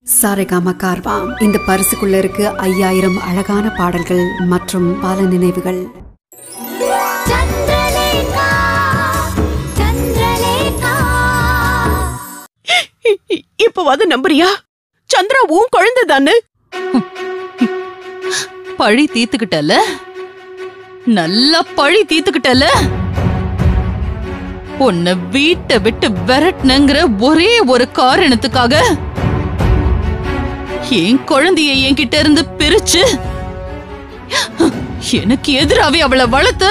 சாரேகாமா கார்வா இந்த பரிசுக்குள்ள இருக்கு ஐயாயிரம் அழகான பாடல்கள் மற்றும் பல நினைவுகள் ಚಂದ್ರಲೇಖಾ ಚಂದ್ರಲೇಖಾ இப்பவாது நம்புறியா சந்திரா உன் குழந்தை தானே பழி தீத்துக்கிட்டல நல்லா பழி தீத்துக்கிட்டல உன்னை வீட்டை விட்டு விரட்டணுங்கிற ஒரே ஒரு காரணத்துக்காக என் குழந்தைய என்கிட்ட இருந்து பிரிச்சு எனக்கு எதிராவே அவளை வளர்த்து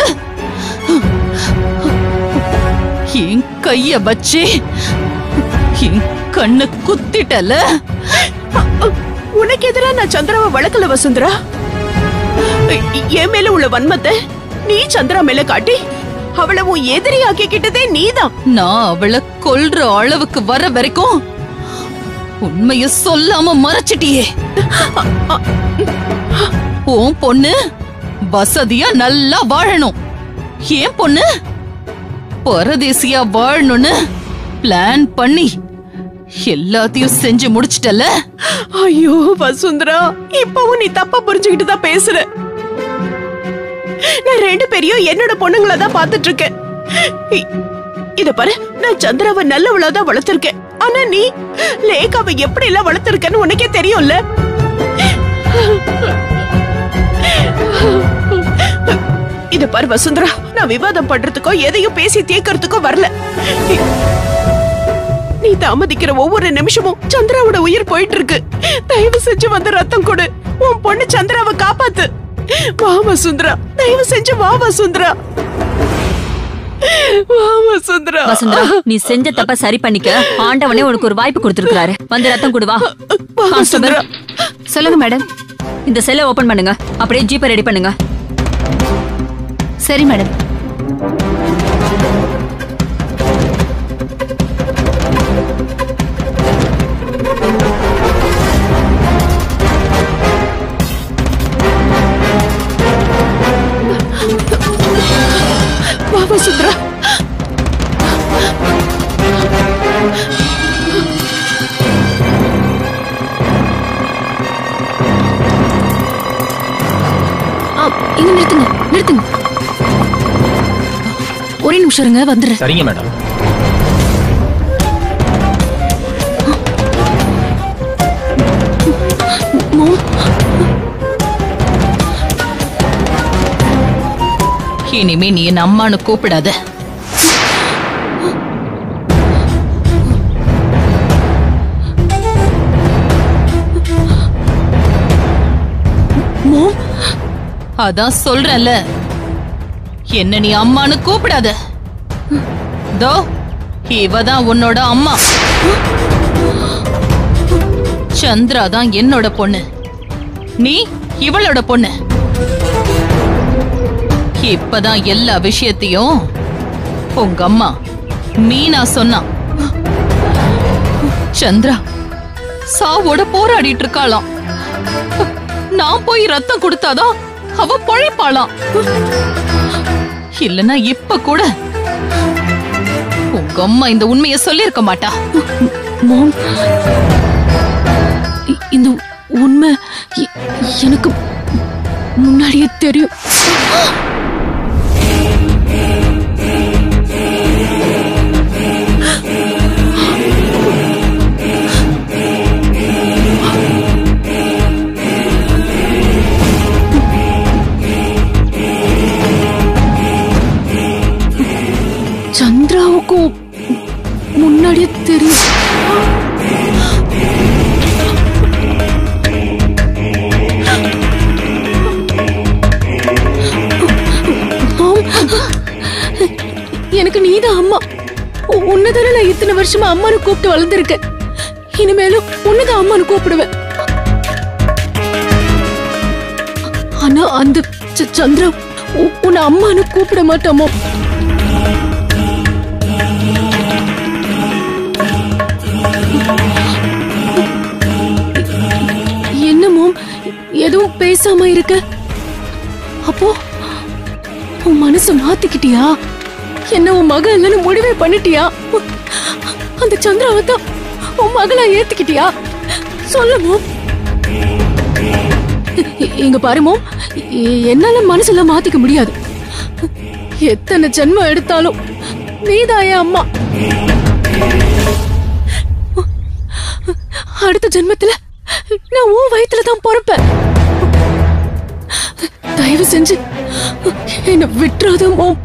என் கைய வச்சு என் கண்ணு குத்திட்டல உனக்கு எதிரா நான் சந்திராவை வளர்க்கல வசுந்தரா என் மேல உள்ள வன்மத்தை நீ சந்திரா மேல காட்டி அவளை உன் எதிரி ஆக்கிக்கிட்டதே நீதான் நான் அவளை கொல்ற அளவுக்கு வர வரைக்கும் உண்மைய சொல்லாம மறைச்சிட்டியே உன் பொண்ணு வசதியா நல்லா வாழணும் ஏன் பொண்ணு பரதேசியா வாழணும்னு பிளான் பண்ணி எல்லாத்தையும் செஞ்சு முடிச்சிட்டல ஐயோ வசுந்தரா இப்பவும் நீ தப்பா புரிஞ்சுக்கிட்டு தான் பேசுற நான் ரெண்டு பேரையும் என்னோட பொண்ணுங்கள தான் பாத்துட்டு இருக்கேன் இ- இத பாரு நான் சந்திராவை நல்லவளா தான் வளர்த்திருக்கேன் ஆனா நீ லேகாவை எப்படி எல்லாம் வளர்த்திருக்கன்னு உனக்கே தெரியும்ல இத பாரு வசுந்தரா நான் விவாதம் பண்றதுக்கோ எதையும் பேசி தீர்க்கறதுக்கோ வரல நீ தாமதிக்கிற ஒவ்வொரு நிமிஷமும் சந்திராவோட உயிர் போயிட்டு இருக்கு தயவு செஞ்சு வந்து ரத்தம் கொடு உன் பொண்ணு சந்திராவை காப்பாத்து வா வசுந்தரா தயவு செஞ்சு வா வசுந்தரா வா வசுந்தரா வசுந்தரா நீ செஞ்ச தப்ப சரி பண்ணிக்க ஆண்டவனே உனக்கு ஒரு வாய்ப்பு கொடுத்திருக்காரு வந்து ரத்தம் கொடுவா வா வசுந்தரா சொல்லுங்க மேடம் இந்த செல்லை ஓபன் பண்ணுங்க அப்படியே ஜிபே ரெடி பண்ணுங்க சரி மேடம் வா வசுந்தரா இங்க நிறுத்துங்க நிறுத்துங்க ஒரே நிமிஷம் இருங்க வந்துடுறேன் சரிங்க மேடம் இனிமே நீ என் அம்மானு கூப்பிடாத அதான் சொல்றேன்ல என்ன நீ அம்மானு கூப்பிடாத தோ இவதான் உன்னோட அம்மா சந்திரா தான் என்னோட பொண்ணு நீ இவளோட பொண்ணு இப்பதான் எல்லா விஷயத்தையும் உங்க அம்மா மீனா சொன்னா சந்திரா சாவோட போராடிட்டு இருக்காளாம் நான் போய் ரத்தம் கொடுத்தாதான் அவ பொழைப்பாளாம் இல்லனா இப்ப கூட உங்க அம்மா இந்த உண்மையை சொல்லியிருக்க மாட்டா மோம் இ- இந்த உண்மை எ- எனக்கு முன்னாடியே தெரியும் சந்திராவுக்கும் முன்னாடியே தெரியும் எனக்கு நீதான் அம்மா உ- உன்னைதானே நான் இத்தனை வருஷமா அம்மானு கூப்பிட்டு வளர்ந்துருக்கேன் இனிமேலும் உன்னதான் அம்மானு கூப்பிடுவேன் ஆனா அந்த ச- சந்திரா உ- உன்னை அம்மானு கூப்பிட மாட்டாமோ என்னமோ எதுவும் பேசாம இருக்க அப்போ உன் மனசு மாத்திக்கிட்டியா என்ன உன் மக இல்லைன்னு முடிவே பண்ணிட்டியா அந்த சந்திராவை தான் உன் மகளா ஏத்துக்கிட்டியா சொல்லு மோம் இ- இங்க பாரு மோம் இ- என்னால மனசுல மாத்திக்க முடியாது எத்தனை ஜென்மம் எடுத்தாலும் நீதான் என் அம்மா அடுத்த ஜென்மத்துல நான் உன் வயித்துல தான் பிறப்பேன் தயவு செஞ்சு என்ன விட்டுறாத மோம்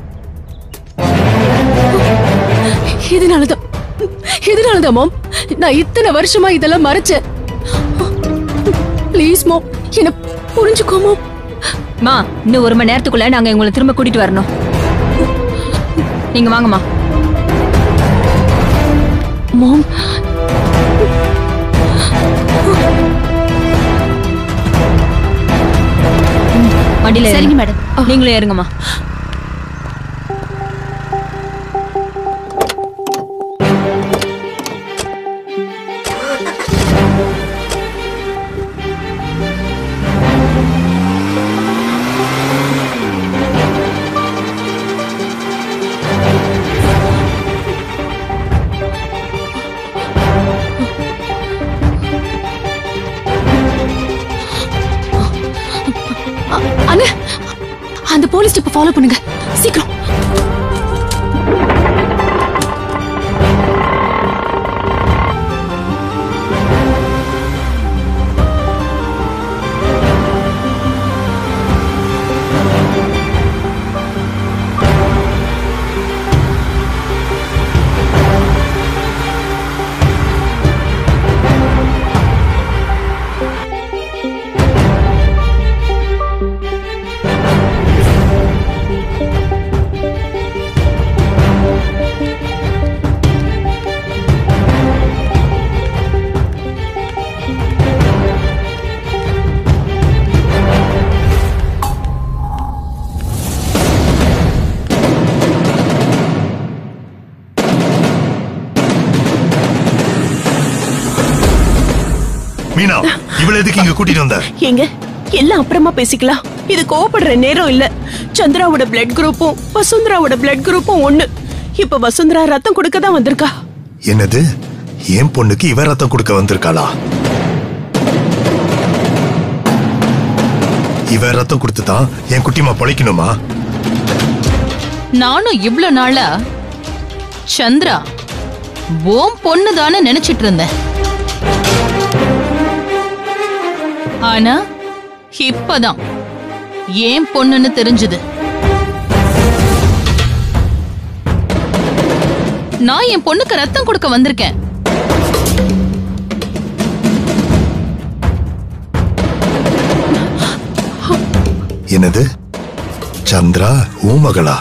இதனாலதான் இதனாலதான் மோம் நான் இத்தனை வருஷமா இதெல்லாம் மறைச்சேன் ப்ளீஸ் மோம் என்ன புரிஞ்சுக்கோ மோம் மா இன்னும் ஒரு மணி நேரத்துக்குள்ள நாங்க உங்களை திரும்ப கூட்டிட்டு வரணும் நீங்க வாங்கம்மா மோம் வண்டியில சரிங்க சரிங்க மேடம் நீங்களும் ஏறுங்கம்மா அ- அண்ணே அந்த போலீஸ் இப்ப ஃபாலோ பண்ணுங்க சீக்கிரம் மீனா இவள எதுக்கு இங்க கூட்டிட்டு வந்த ஏங்க எல்லாம் அப்புறமா பேசிக்கலாம் இது கோவப்படுற நேரம் இல்ல சந்திராவோட பிளட் குரூப்பும் வசுந்தராவோட பிளட் குரூப்பும் ஒண்ணு இப்ப வசுந்தரா ரத்தம் கொடுக்க தான் வந்திருக்கா என்னது என் பொண்ணுக்கு இவ ரத்தம் கொடுக்க வந்திருக்காளா இவ ரத்தம் கொடுத்து தான் என் குட்டிமா பொழைக்கணுமா நானும் இவ்ளோ நாளா சந்திரா ஓம் பொண்ணு தானே நினைச்சிட்டு இருந்தேன் ஆனா இப்பதான் ஏன் பொண்ணுன்னு தெரிஞ்சது நான் என் பொண்ணுக்கு ரத்தம் கொடுக்க வந்திருக்கேன் என்னது சந்திரா உன் மகளா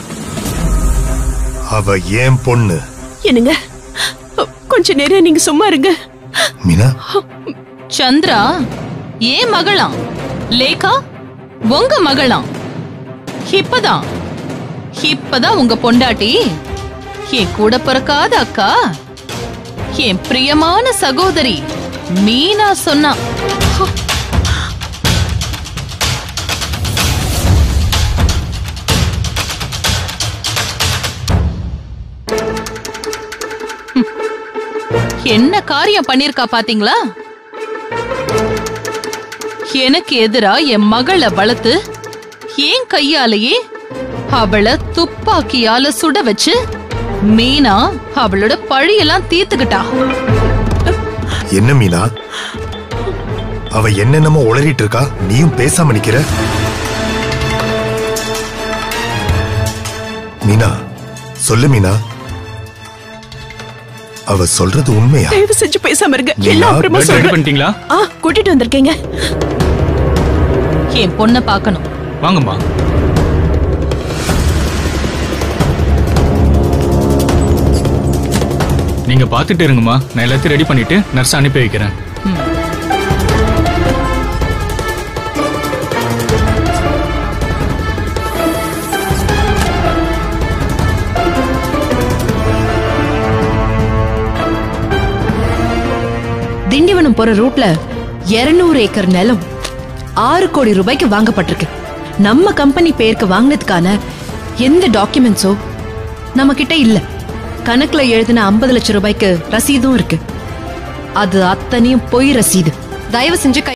அவ ஏன் பொண்ணு என்னங்க கொஞ்ச நேரம் நீங்க சும்மா இருங்க மீனா சந்திரா ஏன் மகளாம் லேகா உங்க மகளாம் இப்பதான் இப்பதான் உங்க பொண்டாட்டி என் கூட பிறக்காத அக்கா என் பிரியமான சகோதரி மீனா சொன்னா ஹம். என்ன காரியம் பண்ணிருக்கா பாத்தீங்களா எனக்கு எதிரா என் மகளை வளர்த்து ஏன் கையாலேயே அவளை துப்பாக்கியால சுட வச்சு மீனா அவளோட பழியெல்லாம் தீர்த்துக்கிட்டா என்ன மீனா அவ என்னென்னமோ உளறிட்டு இருக்கா நீயும் பேசாம நிக்கிற மீனா சொல்லு மீனா அவ சொல்றது உண்மையா தயவு செஞ்சு பேசாம இருங்க நீங்க எல்லாம் அப்புறமா blood ready சொல்றேன் பண்ணிட்டீங்களா ஆ கூட்டிட்டு வந்திருக்கீங்க என் பொண்ணை பார்க்கணும் வாங்கம்மா நீங்க பார்த்துட்டு இருங்கம்மா நான் எல்லாத்தையும் ரெடி பண்ணிட்டு நர்ஸ் அனுப்பி வைக்கிறேன் திண்டிவனம் போற ரூட்ல 200 ஏக்கர் நிலம் ஆறு கோடி ரூபாய்க்கு வாங்கப்பட்டிருக்கு நம்ம கம்பெனி பேருக்கு வாங்கினதுக்கான எந்த டாக்குமெண்ட்ஸோ நம்ம கிட்ட இல்ல கணக்குல எழுதின 50 லட்சம் ரூபாய்க்கு ரசீதும் இருக்கு அது அத்தனையும் பொய் ரசீது தயவு செஞ்சு கை